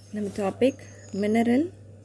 நம்ம topic mineral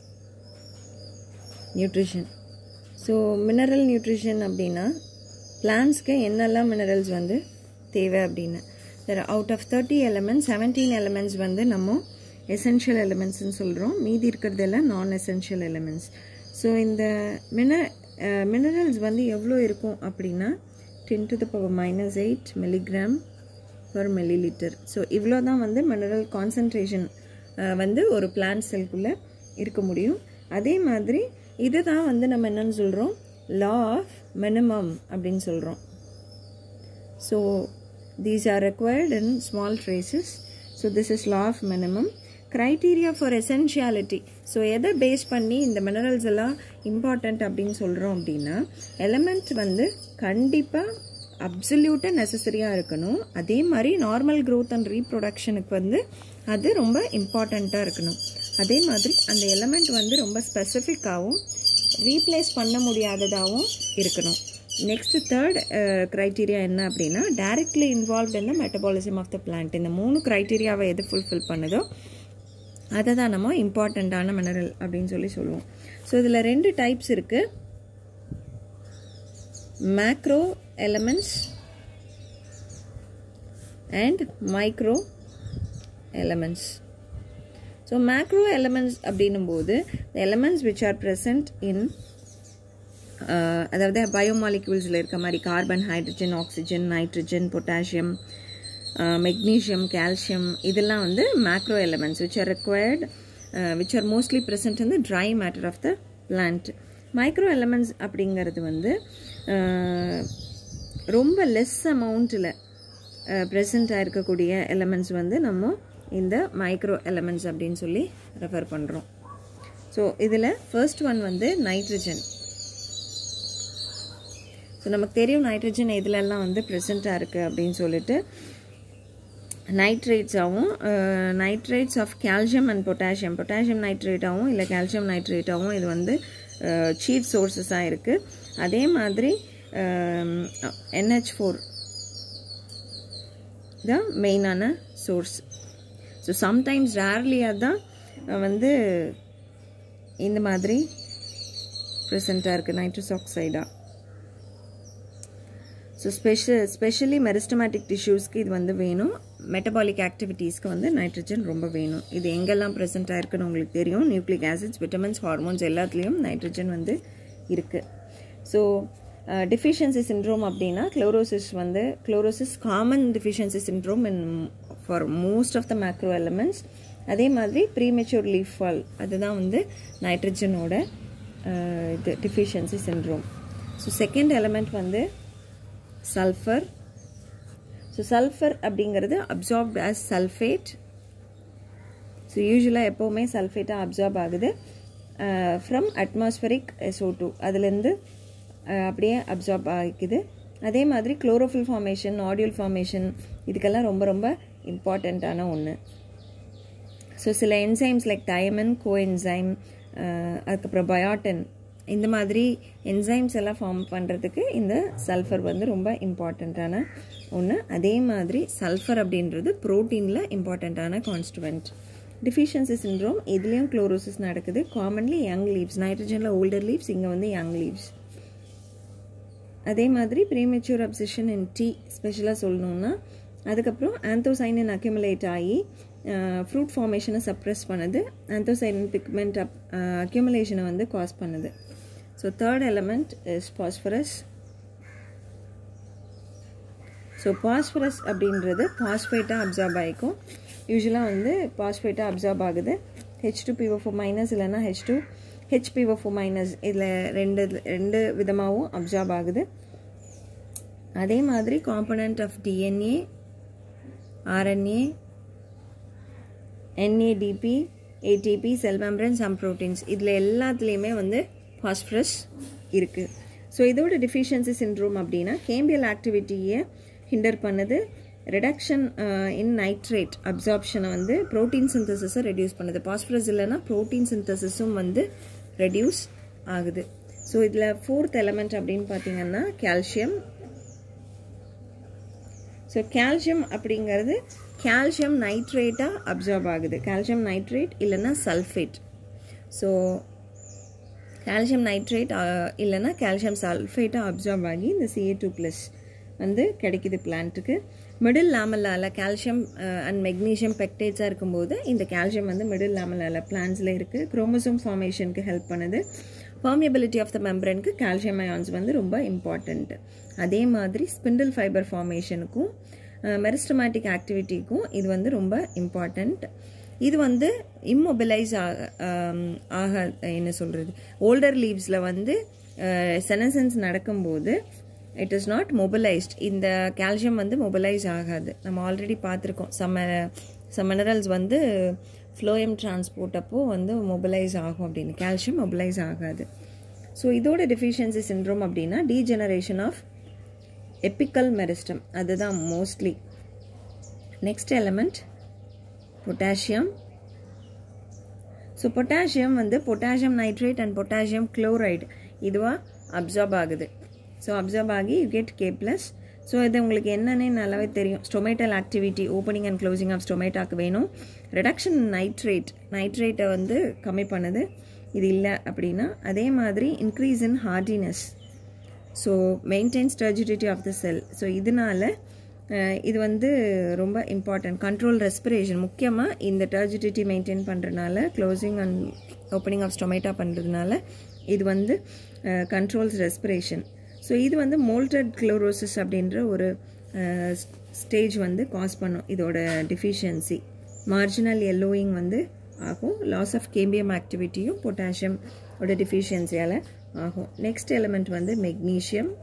nutrition so mineral nutrition அப்படின்னா பிளான்ஸ்க்கு என்னெல்லாம் மினரல்ஸ் வந்து தேவை அப்படின்னு there out of thirty elements seventeen elements வந்து நம்ம எசென்ஷியல் எலமெண்ட்ஸ்னு சொல்கிறோம் மீதி இருக்கிறதெல்லாம் நான் எசென்ஷியல் எலமெண்ட்ஸ் ஸோ இந்த மின மினரல்ஸ் வந்து எவ்வளோ இருக்கும் அப்படின்னா ten to the power minus eight milligram per millilitre so இவ்வளோ தான் வந்து மினரல் கான்சன்ட்ரேஷன் வந்து ஒரு பிளான்ட் செல்குள்ளே இருக்க முடியும் அதே மாதிரி இது தான் வந்து நம்ம என்னன்னு சொல்கிறோம் லா ஆஃப் மினிமம் அப்படின்னு சொல்கிறோம் so these are required in small traces so this is law of minimum criteria for essentiality so எதை பேஸ் பண்ணி இந்த மினரல்ஸ் எல்லாம் இம்பார்ட்டண்ட் அப்படின்னு சொல்கிறோம் அப்படின்னா எலமெண்ட் வந்து கண்டிப்பாக அப்சல்யூட்டாக நெசசரியாக இருக்கணும் அதே மாதிரி நார்மல் க்ரோத் அண்ட் ரீப்ரொடக்ஷனுக்கு வந்து அது ரொம்ப இம்பார்ட்டண்ட்டாக இருக்கணும் அதே மாதிரி அந்த எலமெண்ட் வந்து ரொம்ப ஸ்பெசிஃபிக்காகவும் ரீப்ளேஸ் பண்ண முடியாததாகவும் இருக்கணும் நெக்ஸ்ட் தேர்ட் க்ரைட்டீரியா என்ன அப்படின்னா directly involve in the metabolism of the plant இந்த மூணு க்ரைட்டீரியாவை எது ஃபுல்ஃபில் பண்ணுதோ அதை தான் நம்ம இம்பார்ட்டண்ட்டான மினரல் அப்படின்னு சொல்லி சொல்லுவோம் ஸோ இதில் ரெண்டு டைப்ஸ் இருக்குது macro elements and micro elements so macro elements அப்படின்னும் போது elements which are present in அதாவது பயோமாலிக்யூல்ஸில் இருக்க மாதிரி carbon hydrogen oxygen nitrogen potassium magnesium calcium இதெல்லாம் வந்து macro elements which are required which are mostly present in the dry matter of the plant micro elements அப்படிங்கிறது வந்து ரொம்ப லெஸ் அமௌண்ட்டில் ப்ரெசண்ட்டாக இருக்கக்கூடிய எலமெண்ட்ஸ் வந்து நம்ம இந்த மைக்ரோ எலமெண்ட்ஸ் அப்படின்னு சொல்லி ரெஃபர் பண்ணுறோம் ஸோ இதில் ஃபர்ஸ்ட் ஒன் வந்து நைட்ரஜன் ஸோ நமக்கு தெரியும் நைட்ரஜன் எதுலெல்லாம் வந்து ப்ரெசண்ட்டாக இருக்குது அப்படின்னு சொல்லிட்டு நைட்ரேட்ஸாகவும் nitrates of calcium and potassium potassium நைட்ரேட்டாகவும் இல்லை கால்சியம் நைட்ரேட்டாகவும் இது வந்து சீப் சோர்ஸஸாக இருக்குது அதே மாதிரி என்ஹெச் ஃபோர் தான் மெயினான சோர்ஸ் ஸோ சம்டைம்ஸ் ரேர்லியாக தான் வந்து இந்த மாதிரி ப்ரெசண்ட்டாக இருக்குது நைட்ரஸ் ஆக்சைடாக ஸோ ஸ்பெஷல் ஸ்பெஷலி மெரிஸ்டமேட்டிக் டிஷ்யூஸ்க்கு இது வந்து வேணும் மெட்டபாலிக் ஆக்டிவிட்டீஸ்க்கு வந்து நைட்ரஜன் ரொம்ப வேணும் இது எங்கெல்லாம் ப்ரெசென்ட் ஆயிருக்குன்னு உங்களுக்கு தெரியும் நியூக்ளிக் ஆசிட்ஸ் விட்டமின்ஸ் ஹார்மோன்ஸ் எல்லாத்துலேயும் நைட்ரஜன் வந்து இருக்குது ஸோ டிஃபிஷியன்சி சின்ட்ரோம் அப்படின்னா க்ளோரோசிஸ் வந்து chlorosis common deficiency syndrome in for most of the macro elements அதே மாதிரி ப்ரீமெச்சூர் லீஃப் ஃபால் அதுதான் வந்து நைட்ரஜனோட இது deficiency syndrome so second element வந்து சல்ஃபர் ஸோ சல்ஃபர் அப்படிங்கிறது அப்சார்ப்ட் ஆஸ் சல்ஃபேட் ஸோ யூஸ்வலாக எப்போவுமே சல்ஃபேட்டாக அப்சார்ப் ஆகுது ஃப்ரம் அட்மாஸ்பரிக் எஸ்ஓ டூ அதுலேருந்து அப்படியே அப்சார்ப் ஆகிக்குது அதே மாதிரி குளோரோஃபில் ஃபார்மேஷன் ஆடியல் ஃபார்மேஷன் இதுக்கெல்லாம் ரொம்ப ரொம்ப இம்பார்ட்டண்ட்டான ஒன்று ஸோ சில enzymes like thiamine co enzyme அதுக்கப்புறம் பயாட்டன் இந்த மாதிரி என்சைம்ஸ் எல்லாம் ஃபார்ம் பண்ணுறதுக்கு இந்த சல்ஃபர் வந்து ரொம்ப இம்பார்ட்டண்ட்டான ஒன்று அதே மாதிரி சல்ஃபர் அப்படின்றது ப்ரோட்டீனில் இம்பார்ட்டண்ட்டான கான்ஸ்டுவெண்ட் டிஃபிஷியன்சி சின்ட்ரோம் இதுலேயும் குளோரோசிஸ் நடக்குது காமன்லி யங் லீவ்ஸ் நைட்ரஜனில் ஓல்டர் லீவ்ஸ் இங்கே வந்து யங் லீவ்ஸ் அதே மாதிரி ப்ரீமெச்சூர் அப்சிஷன் இன் டீ ஸ்பெஷலாக சொல்லணுன்னா அதுக்கப்புறம் ஆந்தோசைனின் அக்யூமுலேட் ஆகி ஃப்ரூட் ஃபார்மேஷனை சப்ரெஸ் பண்ணுது ஆந்தோசைனின் பிக்மெண்ட் அப் அக்யூமுலேஷனை வந்து காஸ் பண்ணுது so third element is phosphorus so phosphorus அப்படின்றது பாஸ்பேட்டாக அப்சார்ப் ஆகிக்கும் யூஸ்வலாக வந்து பாஸ்பேட்டாக அப்சார்ப் ஆகுது H two PO four minus இல்லைன்னா H two H PO four minus இதில் ரெண்டு ரெண்டு விதமாகவும் அப்சார்ப் ஆகுது அதே மாதிரி component of DNA RNA NADP ATP cell membrane some proteins இதில் எல்லாத்துலேயுமே வந்து ஃபாஸ்பரஸ் இருக்குது ஸோ இதோட டிஃபிஷியன்சி சின்ட்ரோம் அப்படின்னா கேம்பியல் ஆக்டிவிட்டியை ஹிண்டர் பண்ணுது ரிடக்ஷன் இன் நைட்ரேட் அப்சார்ப்ஷனை வந்து ப்ரோட்டீன் சிந்தசிஸை ரெடியூஸ் பண்ணுது பாஸ்பரஸ் இல்லைன்னா ப்ரோட்டீன் சிந்தசிஸும் வந்து ரெடியூஸ் ஆகுது ஸோ இதில் ஃபோர்த் எலமெண்ட் அப்படின்னு பார்த்தீங்கன்னா கால்சியம் ஸோ கால்சியம் அப்படிங்கிறது கால்சியம் நைட்ரேட்டாக அப்சார்ப் ஆகுது கால்சியம் நைட்ரேட் இல்லைன்னா சல்ஃபேட் ஸோ கால்சியம் நைட்ரேட் இல்லைன்னா கால்சியம் சல்ஃபேட்டாக அப்சார்ப் ஆகி இந்த சிஏ டூ ப்ளஸ் வந்து கிடைக்குது பிளான்ட்டுக்கு மிடில் லேமலால கால்சியம் அண்ட் மெக்னீஷியம் பெக்டேட்ஸாக இருக்கும்போது இந்த கால்சியம் வந்து மிடில் லேமலால பிளான்ஸில் இருக்குது குரோமோசோம் ஃபார்மேஷனுக்கு ஹெல்ப் பண்ணுது பர்மியபிலிட்டி ஆஃப் த மெம்பரனுக்கு கால்சியம் அயான்ஸ் வந்து ரொம்ப இம்பார்ட்டண்ட் அதே மாதிரி ஸ்பிண்டில் ஃபைபர் ஃபார்மேஷனுக்கும் மெரிஸ்டமேட்டிக் ஆக்டிவிட்டிக்கும் இது வந்து ரொம்ப இம்பார்ட்டண்ட் இது வந்து இம்மொபிலைஸ் ஆக ஆக என்ன சொல்கிறது ஓல்டர் லீவ்ஸில் வந்து செனசன்ஸ் நடக்கும்போது இட் இஸ் நாட் மொபிலைஸ்ட் இந்த கால்சியம் வந்து மொபிலைஸ் ஆகாது நம்ம ஆல்ரெடி பார்த்துருக்கோம் சம்ம சம் மினரல்ஸ் வந்து ஃப்ளோயம் டிரான்ஸ்போர்ட் அப்போ வந்து மொபிலைஸ் ஆகும் அப்படின்னு கால்சியம் மொபிலைஸ் ஆகாது ஸோ இதோட டெஃபிஷியன்சி சின்ட்ரோம் அப்படின்னா டீஜெனரேஷன் ஆஃப் எப்பிக்கல் மெரிஸ்டம் அதுதான் mostly next element potassium so potassium வந்து potassium nitrate and potassium chloride இதுவாக அப்சார்ப் ஆகுது ஸோ அப்சர்வ் ஆகி you get K plus so இது உங்களுக்கு என்னன்னே நல்லாவே தெரியும் stomatal activity opening and closing of ஸ்டொமேட்டாக்கு வேணும் ரிடக்ஷன் நைட்ரேட் நைட்ரேட்டை வந்து கம்மி பண்ணுது இது இல்லை அப்படின்னா அதே மாதிரி increase in hardiness so maintain turgidity of the cell so இதனால இது வந்து ரொம்ப இம்பார்ட்டன்ட் கண்ட்ரோல் ரெஸ்பிரேஷன் முக்கியமாக இந்த டர்ஜிடிட்டி மெயின்டைன் பண்ணுறதுனால closing and opening of stomata பண்ணுறதுனால இது வந்து கண்ட்ரோல்ஸ் ரெஸ்பிரேஷன் ஸோ இது வந்து மோல்டட் குளோரோசிஸ் அப்படின்ற ஒரு ஸ்டேஜ் வந்து காஸ் பண்ணும் இதோட டிஃபிஷியன்சி மார்ஜினல் எல்லோயிங் வந்து ஆகும் லாஸ் ஆஃப் கேம்பியம் ஆக்டிவிட்டியும் பொட்டாசியம் ஓட டிஃபிஷியன்சியால் ஆகும் நெக்ஸ்ட் எலிமெண்ட் வந்து magnesium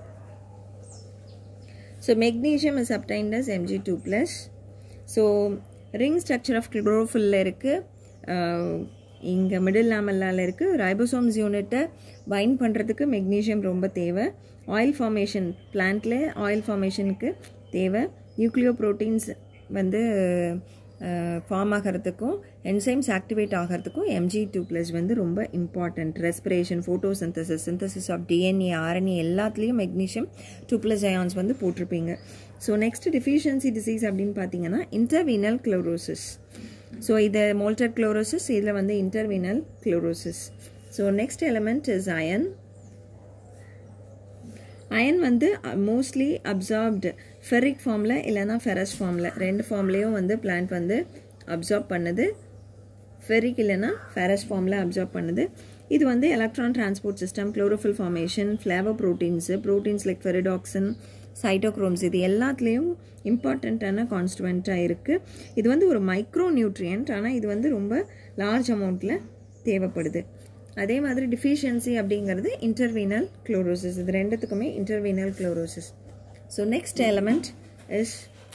so magnesium is obtained as MG two plus so ring structure of குளோரோஃபில்ல இருக்குது இங்கே மிடில் லேமல்லால் இருக்குது ரைபோசோம்ஸ் யூனிட்டை பைண்ட் பண்ணுறதுக்கு மெக்னீஷியம் ரொம்ப தேவை ஆயில் ஃபார்மேஷன் பிளான்ட்டில் ஆயில் ஃபார்மேஷனுக்கு தேவை நியூக்ளியோ ப்ரோட்டீன்ஸ் வந்து ஃபார்ம் ஆகிறதுக்கும் என்சைம்ஸ் ஆக்டிவேட் ஆகிறதுக்கும் எம்ஜி டூ ப்ளஸ் வந்து ரொம்ப important respiration photosynthesis synthesis of DNA RNA எல்லாத்துலேயும் மெக்னீஷியம் டூ ப்ளஸ் அயான்ஸ் வந்து போட்டிருப்பீங்க ஸோ நெக்ஸ்ட் டிஃபிஷியன்சி டிசீஸ் அப்படின்னு பார்த்தீங்கன்னா இன்டர்வீனல் க்ளோரோசிஸ் ஸோ இது மோல்டட் குளோரோசிஸ் இதில் வந்து interveinal chlorosis so next element is iron iron வந்து மோஸ்ட்லி அப்சார்ப்டு ஃபெரிக் ஃபார்மில் இல்லைனா ஃபெரஸ் ஃபார்மில் ரெண்டு ஃபார்ம்லேயும் வந்து பிளான்ட் வந்து அப்சார்ப் பண்ணுது ஃபெரிக் இல்லைனா ஃபெரஸ் ஃபார்மில் அப்சார்ப் பண்ணுது இது வந்து electron transport system chlorophyll formation flavoproteins proteins like ferredoxin cytochromes இது எல்லாத்துலேயும் இம்பார்ட்டண்ட்டான கான்ஸ்டுவெண்ட்டாக இருக்குது இது வந்து ஒரு மைக்ரோ நியூட்ரியன்ட் ஆனால் இது வந்து ரொம்ப லார்ஜ் அமௌண்ட்டில் தேவைப்படுது அதே மாதிரி டிஃபிஷியன்சி அப்படிங்கிறது இன்டர்வீனல் குளோரோசிஸ் இது ரெண்டுத்துக்குமே interveinal chlorosis so next element is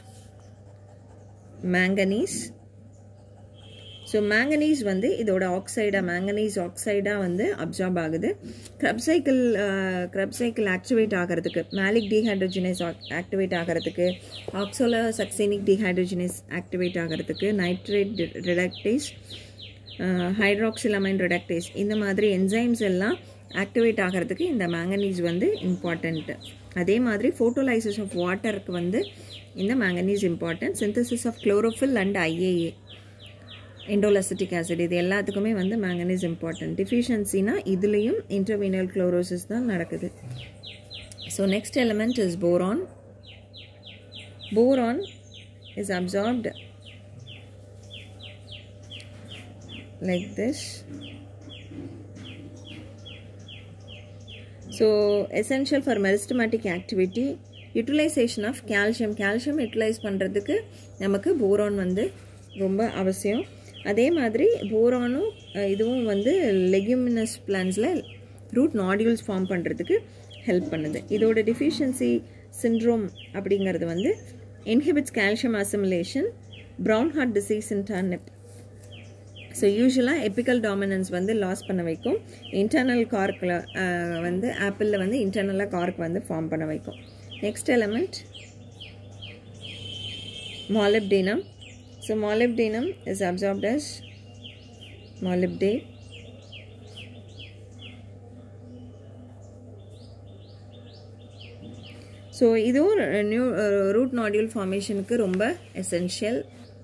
manganese so manganese வந்து இதோட ஆக்சைடாக மேங்கனீஸ் ஆக்சைடாக வந்து அப்சார்ப் ஆகுது Krebs cycle Krebs cycle activate ஆகிறதுக்கு மேலிக் டீஹைட்ரோஜினேஸ் ஆக்டிவேட் ஆகிறதுக்கு ஆக்சோலோ சக்சேனிக் டீஹைட்ரோஜினேஸ் ஆக்டிவேட் ஆகிறதுக்கு நைட்ரேட் ரிடக்டேஸ் ஹைட்ராக்சிலமைன் ரிடக்டேஸ் இந்த மாதிரி என்சைம்ஸ் எல்லாம் ஆக்டிவேட் ஆகிறதுக்கு இந்த மேங்கனீஸ் வந்து இம்பார்ட்டண்ட்டு அதே மாதிரி ஃபோட்டோலைசிஸ் ஆஃப் வாட்டருக்கு வந்து இந்த manganese important synthesis of chlorophyll and IAA indoleacetic acid இது எல்லாத்துக்குமே வந்து மேங்கனீஸ் இம்பார்ட்டன்ட் டிஃபிஷியன்சினா இதுலேயும் இன்டர்வீனல் குளோரோசிஸ் தான் நடக்குது so next element is boron boron is absorbed like this so essential for meristematic activity utilization of calcium calcium utilize பண்ணுறதுக்கு நமக்கு boron வந்து ரொம்ப அவசியம் அதே மாதிரி போரானும் இதுவும் வந்து லெக்யூமினஸ் பிளான்ஸில் ரூட் நாடியூல்ஸ் ஃபார்ம் பண்ணுறதுக்கு ஹெல்ப் பண்ணுது இதோட டிஃபிஷியன்சி சிண்ட்ரோம் அப்படிங்கிறது வந்து inhibits calcium assimilation brown heart disease in turnip so யூஸ்வலாக எப்பிக்கல் டாமினன்ஸ் வந்து லாஸ் பண்ண வைக்கும் இன்டர்னல் கார்க்கில் வந்து ஆப்பிளில் வந்து இன்டர்னலாக கார்க் வந்து ஃபார்ம் பண்ண வைக்கும் next element molybdenum so molybdenum is absorbed as molybdate so இதுவும் நியூ ரூட் நாடியூல் ஃபார்மேஷனுக்கு ரொம்ப எசென்ஷியல்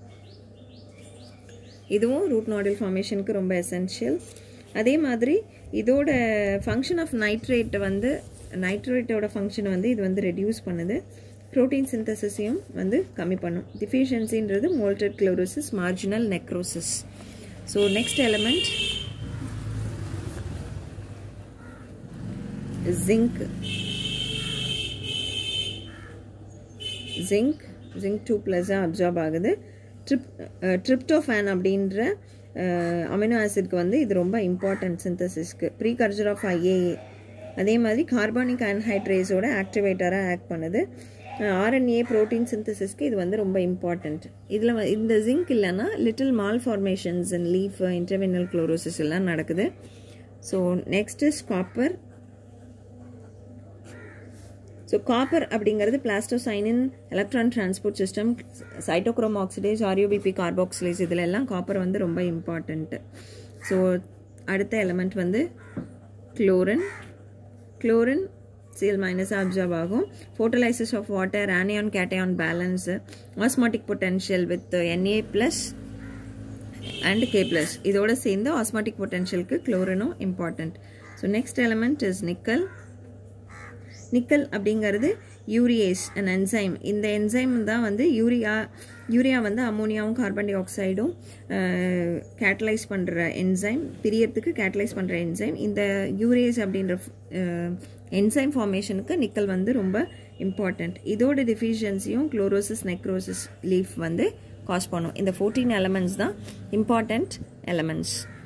இதுவும் ரூட் நாடில் ஃபார்மேஷனுக்கு ரொம்ப எசென்ஷியல் அதே மாதிரி இதோட ஃபங்க்ஷன் ஆஃப் நைட்ரேட் வந்து நைட்ரேட்டோட ஃபங்க்ஷனை வந்து இது வந்து ரெடியூஸ் பண்ணுது ப்ரோட்டீன் சிந்தசிஸையும் வந்து கம்மி பண்ணும் டிஃபிஷியன்சின்றது mottled chlorosis marginal necrosis so next element zinc zinc zinc two ப்ளஸ்ஸாக அப்சார்ப் ஆகுது ட்ரிப் ட்ரிப்டோஃபேன் அப்படின்ற அமினோ ஆசிட்க்கு வந்து இது ரொம்ப இம்பார்ட்டன்ட் சிந்தசிஸ்க்கு ப்ரீ கல்ச்சர் ஆஃப் ஐஏஏ அதே மாதிரி கார்பானிக் ஆன்ஹைட்ரேஸோட ஆக்டிவேட்டராக ஆக்ட் பண்ணுது ஆர்என்ஏ ப்ரோட்டீன் சிந்தசிஸ்க்கு இது வந்து ரொம்ப இம்பார்ட்டண்ட் இதில் இந்த ஜிங்க் இல்லைன்னா little malformations and leaf interveinal chlorosis எல்லாம் நடக்குது so next is copper so copper அப்படிங்கிறது plastocyanin electron transport system cytochrome oxidase ஆரியோபிபி கார்பாக்சிலேஸ் இதில் எல்லாம் காப்பர் வந்து ரொம்ப இம்பார்ட்டண்ட்டு ஸோ அடுத்த எலமெண்ட் வந்து chlorine chlorine CL minus absorb ஆகும் photolysis of water anion cation balance osmotic potential with NA plus and K plus இதோட சேர்ந்து ஆஸ்மாட்டிக் பொட்டென்ஷியலுக்கு குளோரினும் important so next element is nickel nickel அப்படிங்கிறது யூரியேஸ் அண்ட் என்சைம் இந்த enzyme தான் வந்து urea urea வந்து அமோனியாவும் கார்பன் டை ஆக்சைடும் கேட்டலைஸ் பண்ணுற என்சைம் பிரியறதுக்கு கேட்டலைஸ் பண்ணுற என்சைம் இந்த யூரியேஸ் அப்படின்ற என்சைம் ஃபார்மேஷனுக்கு நிக்கல் வந்து ரொம்ப இம்பார்ட்டண்ட் இதோட டிஃபிஷியன்சியும் குளோரோசிஸ் நெக்ரோசிஸ் லீஃப் வந்து காஸ் பண்ணும் இந்த ஃபோர்டீன் எலமெண்ட்ஸ் தான் இம்பார்ட்டண்ட் எலமெண்ட்ஸ்